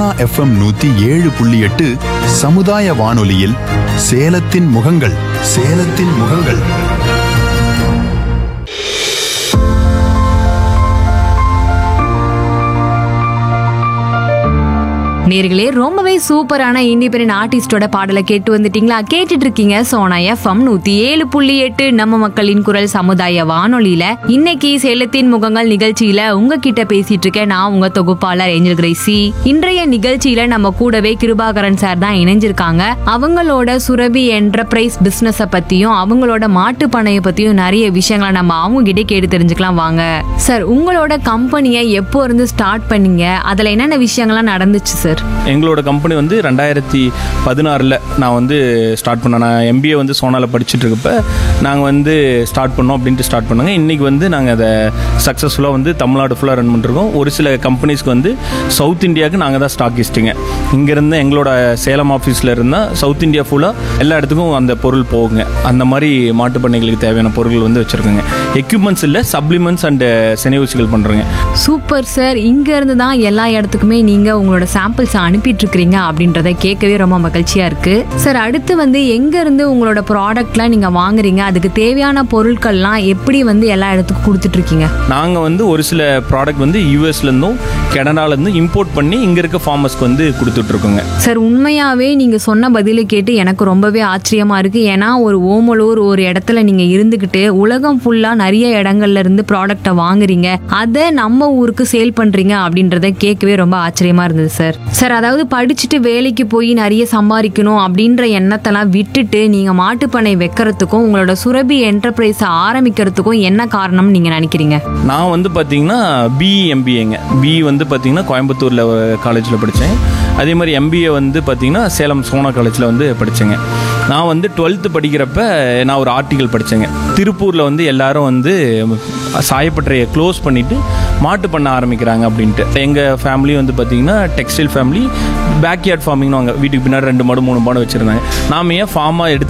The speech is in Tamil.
எஃப்எம் நூத்தி ஏழு புள்ளி எட்டு சமுதாய வானொலியில் சேலத்தின் முகங்கள் சேலத்தின் முகங்கள் நேர்களே ரொம்பவே சூப்பரான இண்டிபெண்டன்ட் ஆர்டிஸ்டோட பாடலை கேட்டு வந்துட்டீங்களா கேட்டுட்டு இருக்கீங்க சோனா எஃப்எம் நூத்தி ஏழு புள்ளி எட்டு நம்ம மக்களின் குரல் சமுதாய வானொலியில இன்னைக்கு சேலத்தின் முகங்கள் நிகழ்ச்சியில உங்ககிட்ட பேசிட்டு இருக்கேன் நான் உங்க தொகுப்பாளர் ஏஞ்சல் கிரேசி இன்றைய நிகழ்ச்சியில நம்ம கூடவே கிருபாகரன் சார் தான் இணைஞ்சிருக்காங்க அவங்களோட சுரபி என்டர்பிரைஸ் பிசினஸ பத்தியும் அவங்களோட மாட்டு பண்ணைய பத்தியும் நிறைய விஷயங்களை நம்ம அவங்க கிட்டே கேட்டு தெரிஞ்சுக்கலாம் வாங்க சார் உங்களோட கம்பெனியை எப்போ இருந்து ஸ்டார்ட் பண்ணீங்க அதுல என்னென்ன விஷயங்கள்லாம் நடந்துச்சு சார் எங்களோட கம்பெனி வந்து ரெண்டாயிரத்தி பதினாறில் நான் வந்து ஸ்டார்ட் பண்ணேன் நான் எம்பிஏ வந்து சோனாவில் படிச்சுட்டு இருக்கப்ப நாங்கள் வந்து ஸ்டார்ட் பண்ணோம் அப்படின்ட்டு ஸ்டார்ட் பண்ணாங்க இன்றைக்கி வந்து நாங்கள் அதை சக்ஸஸ்ஃபுல்லாக வந்து தமிழ்நாடு ஃபுல்லாக ரன் பண்ணிருக்கோம் ஒரு சில கம்பெனிஸ்க்கு வந்து சவுத் இந்தியாவுக்கு நாங்கள் தான் ஸ்டாக்கிஸ்ட்டுங்க இங்கேருந்து எங்களோட சேலம் ஆஃபீஸில் இருந்தால் சவுத் இந்தியா ஃபுல்லாக எல்லா இடத்துக்கும் அந்த பொருள் போகுங்க அந்த மாதிரி மாட்டுப் பண்ணைகளுக்கு தேவையான பொருட்கள் வந்து வச்சுருக்கோங்க எக்யூப்மெண்ட்ஸ் இல்லை சப்ளிமெண்ட்ஸ் அண்ட் செனையூசிகள் பண்ணுறோங்க சூப்பர் சார் இங்க இருந்து தான் எல்லா இடத்துக்குமே நீங்க உங்களோட சாம்பிள்ஸ் அனுப்பிட்டு இருக்கிறீங்க அப்படின்றத கேட்கவே ரொம்ப மகிழ்ச்சியா இருக்கு சார் அடுத்து வந்து எங்க இருந்து உங்களோட ப்ராடக்ட்லாம் நீங்க வாங்குறீங்க அதுக்கு தேவையான பொருட்கள்லாம் எப்படி வந்து எல்லா இடத்துக்கும் கொடுத்துட்டு இருக்கீங்க நாங்கள் வந்து ஒரு சில ப்ராடக்ட் வந்து யூஎஸ்லேருந்தும் கனடாலேருந்தும் இம்போர்ட் பண்ணி இங்கே இருக்க ஃபார்மர்ஸ்க்கு வந்து கொடுத்துட்ருக்கோங்க சார் உண்மையாவே நீங்க சொன்ன பதிலை கேட்டு எனக்கு ரொம்பவே ஆச்சரியமா இருக்கு ஏன்னா ஒரு ஓமலூர் ஒரு இடத்துல நீங்க இருந்துகிட்டு உலகம் ஃபுல்லா நிறைய இடங்கள்ல இருந்து ப்ராடக்ட்டை வாங்குறீங்க அதை நம்ம ஊருக்கு சேல் பண்றீங்க அப்படின்றத கேட்கவே ரொம்ப ஆச்சரியமா இருந்தது சார் சார் அதாவது படிச்சுட்டு வேலைக்கு போய் நிறைய சம்பாதிக்கணும் அப்படின்ற எண்ணத்தெல்லாம் விட்டுட்டு நீங்க மாட்டுப்பண்ணை வைக்கிறதுக்கும் உங்களோட சுரபி என்டர்பிரைஸ் ஆரம்பிக்கிறதுக்கும் என்ன காரணம் நீங்க நினைக்கிறீங்க நான் வந்து பார்த்தீங்கன்னா பிஇ எம்பிஏங்க பிஇ வந்து பார்த்தீங்கன்னா கோயம்புத்தூரில் காலேஜில் படித்தேன் அதே மாதிரி எம்பிஏ வந்து பார்த்தீங்கன்னா சேலம் சோனா காலேஜில் வந்து படித்தேங்க நான் வந்து டுவெல்த்து படிக்கிறப்ப நான் ஒரு ஆர்டிக்கல் படித்தேங்க திருப்பூரில் வந்து எல்லாரும் வந்து சாயப்பட்டறையை க்ளோஸ் பண்ணிவிட்டு மாட்டு பண்ண ஆரம்பிக்கிறாங்க அப்படின்ட்டு எங்கள் ஃபேமிலி வந்து பார்த்தீங்கன்னா டெக்ஸ்டைல் ஃபேமிலி பேக்யார்ட் ஃபார்மிங்னு வாங்க வீட்டுக்கு பின்னாடி ரெண்டு மாடு மூணு மாடு வச்சுருந்தாங்க நாம ஏன் ஃபார்மாக எடுத்து